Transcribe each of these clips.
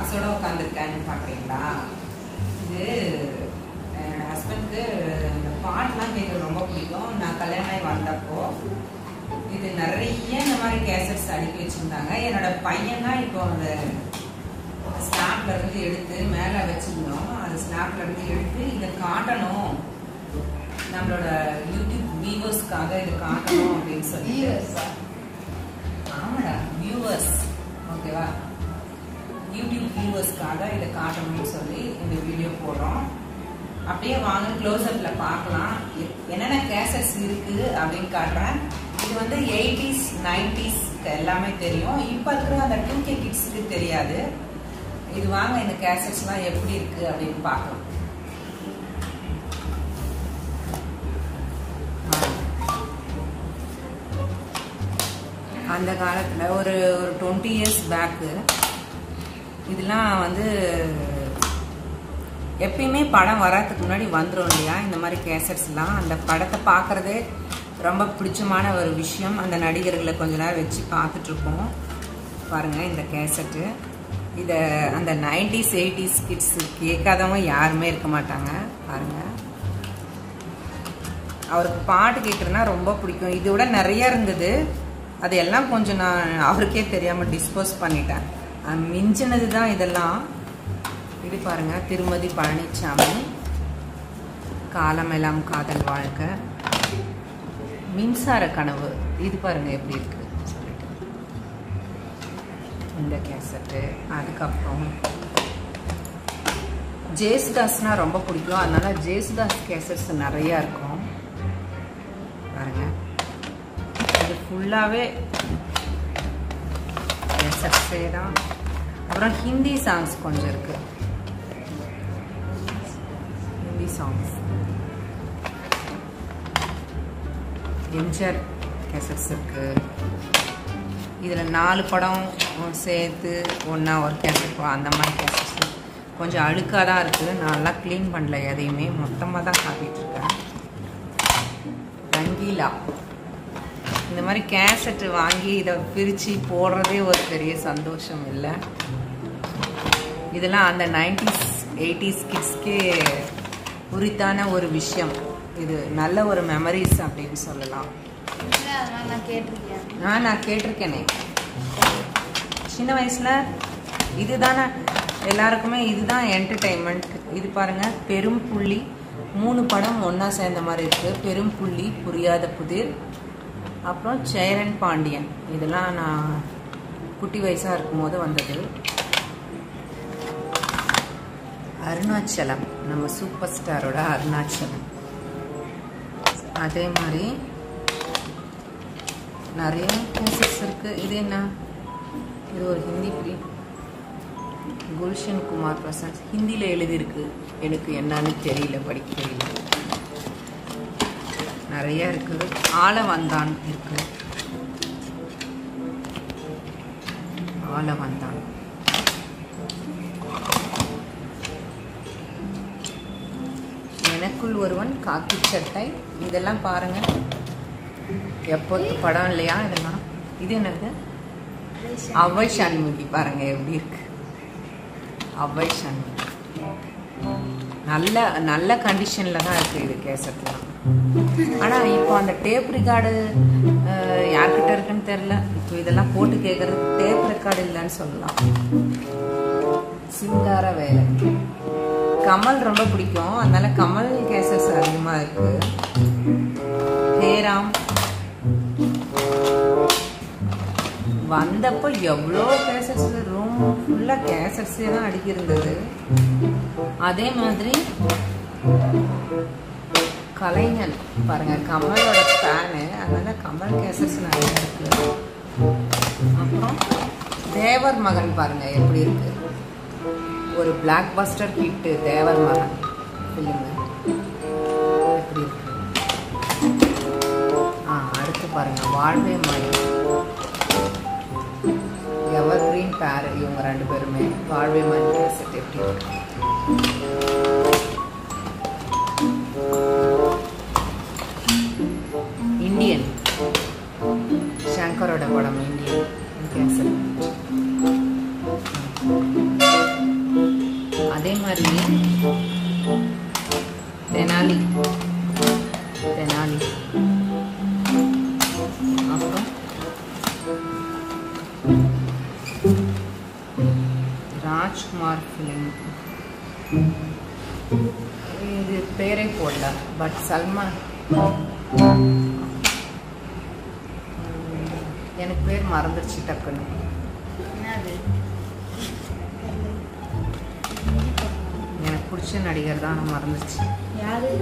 பாக்ஸோட உட்காந்துருக்கேன்னு பார்க்குறீங்களா இது என்னோட ஹஸ்பண்ட்க்கு இந்த பாட்டெலாம் கேட்குறது ரொம்ப பிடிக்கும் நான் கல்யாணம் ஆகி வந்தப்போ இது நிறைய இந்த மாதிரி கேசட்ஸ் அடுக்கி வச்சுருந்தாங்க என்னோட பையன் தான் இப்போ அந்த ஸ்னாப்ல இருந்து எடுத்து மேலே வச்சிருந்தோம் அது ஸ்னாப்ல இருந்து எடுத்து இதை காட்டணும் நம்மளோட யூடியூப் வியூவர்ஸ்க்காக இதை காட்டணும் அப்படின்னு சொல்லி ஆமாடா வியூவர்ஸ் ஓகேவா யூடியூப் வியூவர்ஸ்க்காக இதை காட்டணும்னு சொல்லி இந்த வீடியோ போடுறோம் அப்படியே வாங்க க்ளோஸ்அப்ல பார்க்கலாம் எ- என்னென்ன கேசட்ஸ் இருக்கு அப்படின்னு காட்டுறேன் இது வந்து எயிட்டிஸ் நைன்டிஸ் எல்லாமே தெரியும் இப்போ இருக்கிற அந்த டூ கே கிட்ஸுக்கு தெரியாது இது வாங்க இந்த கேசட்ஸ்லாம் எப்படி இருக்கு அப்படின்னு பார்க்கலாம் அந்த காலத்தில் ஒரு ஒரு டுவெண்ட்டி இயர்ஸ் பேக்கு இதெல்லாம் வந்து எப்பயுமே படம் வராதுக்கு முன்னாடி வந்துடும் இல்லையா இந்த மாதிரி கேசட்ஸ்லாம் அந்த படத்தை பார்க்குறதே ரொம்ப பிடிச்சமான ஒரு விஷயம் அந்த நடிகர்களை கொஞ்ச நேரம் வச்சு பார்த்துட்ருப்போம் பாருங்கள் இந்த கேசட்டு இதை அந்த நைன்டிஸ் எயிட்டிஸ் கிட்ஸ் கேட்காதவங்க யாருமே இருக்க மாட்டாங்க பாருங்கள் அவருக்கு பாட்டு கேட்குறதுனா ரொம்ப பிடிக்கும் இதை விட நிறைய இருந்தது அது எல்லாம் கொஞ்சம் நான் அவருக்கே தெரியாமல் டிஸ்போஸ் பண்ணிட்டேன் அஹ் மிஞ்சினது தான் இதெல்லாம் இது பாருங்க திருமதி பழனிசாமி காலமெல்லாம் காதல் வாழ்க்கை மின்சார கனவு இது பாருங்க எப்படி இருக்கு சொல்லிட்டு இந்த கேசட்டு அதுக்கப்புறம் ஜேசுதாஸ்னா ரொம்ப பிடிக்கும் அதனால ஜேசுதாஸ் கேசட்ஸ் நிறையா இருக்கும் பாருங்க இது ஃபுல்லாகவே கேசட்ஸே தான் அப்புறம் ஹிந்தி சாங்ஸ் கொஞ்சம் இருக்கு ஹிந்தி சாங்ஸ் எம்ஜிஆர் கேசட்ஸ் இருக்கு இதில் நாலு படம் சேர்த்து ஒன்றா ஒரு கேசட் அந்த மாதிரி கேசட்ஸ் கொஞ்சம் அழுக்காக தான் இருக்குது நல்லா க்ளீன் பண்ணல எதையுமே மொத்தமாக தான் காட்டிகிட்டு இருக்கேன் ரங்கீலா இந்த மாதிரி கேசட் வாங்கி இதை பிரித்து போடுறதே ஒரு பெரிய சந்தோஷம் இல்லை இதெல்லாம் அந்த நைன்டிஸ் எயிட்டிஸ் கிட்ஸ்க்கே உரித்தான ஒரு விஷயம் இது நல்ல ஒரு மெமரிஸ் அப்படின்னு சொல்லலாம் நான் கேட்டிருக்கேன் ஆ நான் கேட்டிருக்கேனே சின்ன வயசில் இதுதானே எல்லாருக்குமே இதுதான் என்டர்டெயின்மெண்ட் இது பாருங்க பெரும் புள்ளி மூணு படம் ஒன்றா சேர்ந்த மாதிரி இருக்கு பெரும் புள்ளி புரியாத புதிர் அப்புறம் சேரன் பாண்டியன் இதெல்லாம் நான் குட்டி வயசாக இருக்கும்போது வந்தது அருணாச்சலம் நம்ம சூப்பர் ஸ்டாரோட அருணாச்சலம் அதே மாதிரி நிறைய கேசஸ் இருக்கு இது என்ன இது ஒரு ஹிந்தி ஃபிலிம் குல்ஷன் குமார் பிரசாத் ஹிந்தியில் எழுதியிருக்கு எனக்கு என்னன்னு தெரியல படிக்க தெரியல நிறைய இருக்கு ஆள வந்தான் இருக்கு ஆள வந்தான் எனக்குள் ஒருவன் காக்கி சட்டை இதெல்லாம் பாருங்க எப்போது படம் இல்லையா இதெல்லாம் இது என்னது அவை சண்முகி பாருங்க எப்படி இருக்கு அவை சண்முகி நல்ல நல்ல கண்டிஷன்ல தான் இருக்கு இது கேசட்லாம் ஆனா இப்போ அந்த டேப் ரெக்கார்டு யார்கிட்ட இருக்குன்னு தெரியல இப்போ இதெல்லாம் போட்டு கேட்கறது டேப் ரெக்கார்டு இல்லைன்னு சொல்லலாம் சிங்கார வேலை கமல் ரொம்ப பிடிக்கும் அதனால கமல் கேசஸ் அதிகமா இருக்கு ஹேராம் வந்தப்போ எவ்வளோ கேசட்ஸ் ரூம் ஃபுல்லாக கேசட்ஸே தான் அடிக்கிருந்தது அதே மாதிரி கலைஞன் பாருங்க கமலோட ஃபேனு அதனால கமல் கேசட்ஸ் நிறைய இருக்கு அப்புறம் தேவர் மகன் பாருங்க எப்படி இருக்கு ஒரு பிளாக் பஸ்டர் ஹிட்டு தேவர் மகன் ஃபிலிம் எப்படி இருக்கு ஆ அடுத்து பாருங்க வாழ்வே மாயம் எவர் கிரீன் பேர் இவங்க ரெண்டு பேருமே வாழ்வே மாயம் கேசட் எப்படி இருக்கு இந்தியன் சங்கரோட படம் இந்தியன் கேசட் அதே மாதிரி தெனாலி தெனாலி அப்புறம் ராஜ்குமார் ஃபிலிம் இது பேரே போடல பட் சல்மான் உம், எனக்கு பேர் மறந்துருச்சு டக்குன்னு என்னது எனக்கு பிடிச்ச நடிகர் தான் ஆனால் மறந்துருச்சு யாரு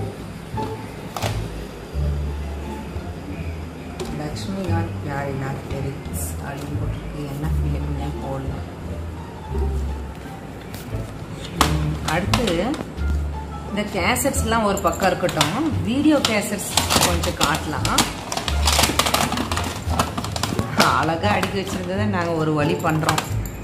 லக்ஷ்மிகாந்த் பியாரிலால் டெரிக்ஸ் அப்படின்னு போட்டிருக்கு என்ன ஃபிலிம்னே போடல உம், அடுத்து இந்த கேசட்ஸ்லாம் ஒரு பக்கம் இருக்கட்டும் வீடியோ கேசட்ஸ் கொஞ்சம் காட்டலாம் அழகா அடுக்கி வச்சிருந்ததை நாங்கள் ஒரு வழி பண்ணுறோம்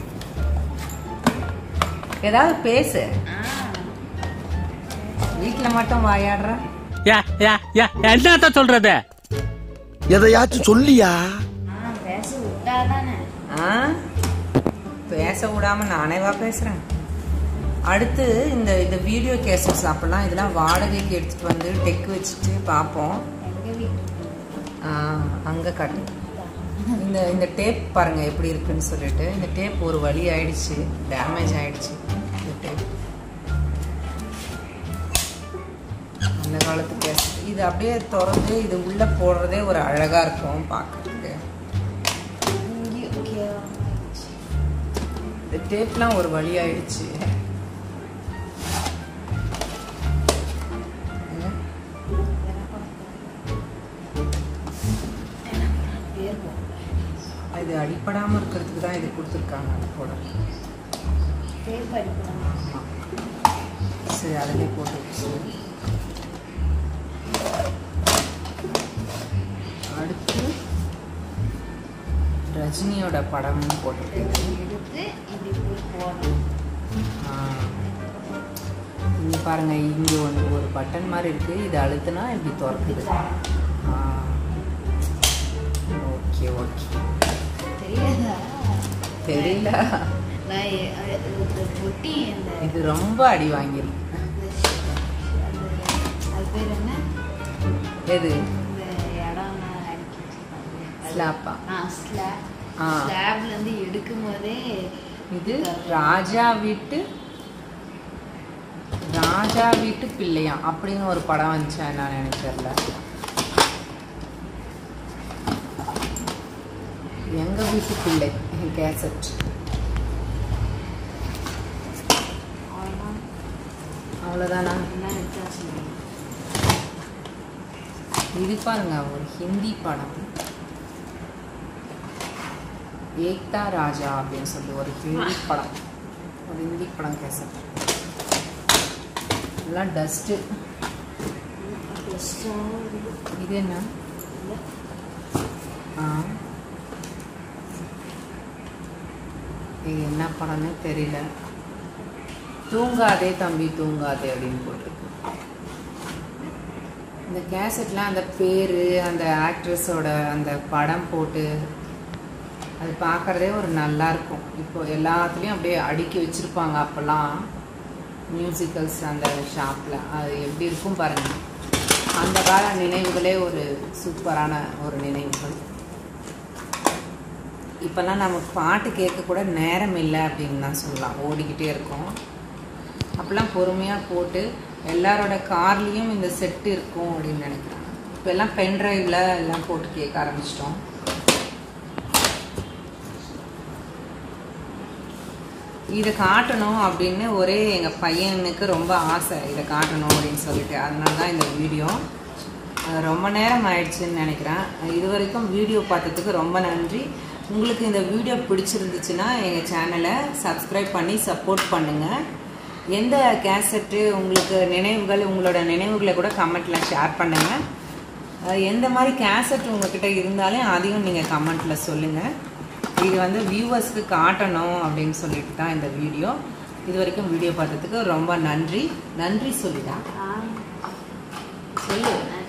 ஏதாவது பேசு ஆ வீட்டில் மட்டும் வாயாடுற யா யா யா என்னத்த சொல்றது எதையாச்சும் சொல்லியா ஆ பேச விட்டாதானே ஆ பேச விடாம நானேவா பேசுறேன் அடுத்து இந்த இந்த வீடியோ கேசட்ஸ் அப்பெல்லாம் இதெல்லாம் வாடகைக்கு எடுத்துட்டு வந்து டெக் வச்சுட்டு பார்ப்போம் எங்க வீட்டு ஆ, அங்க கட்டு இந்த இந்த டேப் பாருங்க எப்படி இருக்குன்னு சொல்லிட்டு இந்த டேப் ஒரு வழி ஆயிடுச்சு டேமேஜ் ஆயிடுச்சு இந்த டேப் அந்த காலத்து கேசட் இது அப்படியே திறந்து இது உள்ள போடுறதே ஒரு அழகா இருக்கும் பார்க்கறதுக்கு இங்கே ஓகே இந்த டேப்லாம் ஒரு வழி ஆயிடுச்சு பேர் போ இது அடிப்படாம இருக்கிறதுக்கு தான் இது கொடுத்துருக்காங்க போட பேர் படிக்கலாம் சரி அதிலே போட்டு வச்சு அடுத்து ரஜினியோட படம்னு போட்டிருக்கு எடுத்து இப்படி போய் போடணும் இங்கே பாருங்க இங்கே ஒன்று ஒரு பட்டன் மாதிரி இருக்கு இது அழுத்துனா இப்படி திறக்குது ஓகே ஓகே தெரியாதா தெரியல நான் எ- அ- இந்த பொட்டி இந்த இது ரொம்ப அடி வாங்கிருக்கு அந்த- அது பேர் என்ன எது இந்த இடம்லாம் அடிக்கி வச்சிருப்பாங்க. ஸ்லாப்பா ஆ ஸ்லாப் ஆ. ஸ்லாப்ல இருந்து எடுக்கும் போதே இது ராஜா வீட்டு ராஜா வீட்டு பிள்ளையா அப்படின்னு ஒரு படம் வந்துச்சா நான் எனக்கு தெரியல எங்க வீட்டு பிள்ளை கேசட் அவ்வளோதான் அவ்வளோதானா என்ன வித்தியாசம் இல்லை. இது பாருங்க ஒரு ஹிந்தி படம் ஏக்தா ராஜா அப்படின்னு சொல்லி ஒரு ஹிந்தி படம் ஒரு ஹிந்தி படம் கேசட் எல்லாம் டஸ்ட்டு கஷ்டம் இருக்கு. இது என்ன இல்ல. ஆ இது என்ன படம்னு தெரியல தூங்காதே தம்பி தூங்காதே அப்படின்னு போட்டிருக்கு இந்த கேசட்லாம் அந்த பேர் அந்த ஆக்ட்ரஸோட அந்த படம் போட்டு அது பார்க்குறதே ஒரு நல்லா இருக்கும் இப்போ எல்லாத்துலேயும் அப்படியே அடுக்கி வச்சுருப்பாங்க அப்போல்லாம் மியூசிக்கல்ஸ் அந்த ஷாப்பில் அது எப்படி இருக்கும் பாருங்கள் அந்த கால நினைவுகளே ஒரு சூப்பரான ஒரு நினைவுகள் இப்போல்லாம் நமக்கு பாட்டு கேட்க கூட நேரம் இல்லை அப்படின்னு தான் சொல்லலாம் ஓடிக்கிட்டே இருக்கோம் அப்போல்லாம் பொறுமையாக போட்டு எல்லாரோட கார்லேயும் இந்த செட்டு இருக்கும் அப்படின்னு நினைக்கிறேன் இப்போ எல்லாம் பென் ட்ரைவில் எல்லாம் போட்டு கேட்க ஆரம்பிச்சிட்டோம் இதை காட்டணும் அப்படின்னு ஒரே எங்கள் பையனுக்கு ரொம்ப ஆசை இதை காட்டணும் அப்படின்னு சொல்லிட்டு அதனால தான் இந்த வீடியோ அது ரொம்ப நேரம் ஆயிடுச்சுன்னு நினைக்கிறேன் இது வரைக்கும் வீடியோ பார்த்ததுக்கு ரொம்ப நன்றி உங்களுக்கு இந்த வீடியோ பிடிச்சிருந்துச்சுன்னா எங்கள் சேனலை சப்ஸ்கிரைப் பண்ணி சப்போர்ட் பண்ணுங்கள் எந்த கேசட்டு உங்களுக்கு நினைவுகள் உங்களோட நினைவுகளை கூட கமெண்ட்டில் ஷேர் பண்ணுங்கள் அஹ் எந்த மாதிரி கேசட் உங்ககிட்ட இருந்தாலும் அதையும் நீங்கள் கமெண்ட்டில் சொல்லுங்கள் இது வந்து வியூவர்ஸ்க்கு காட்டணும் அப்படின்னு சொல்லிட்டு தான் இந்த வீடியோ இது வரைக்கும் வீடியோ பார்த்ததுக்கு ரொம்ப நன்றி நன்றி சொல்லிடா ஆ சொல்லு நன்றி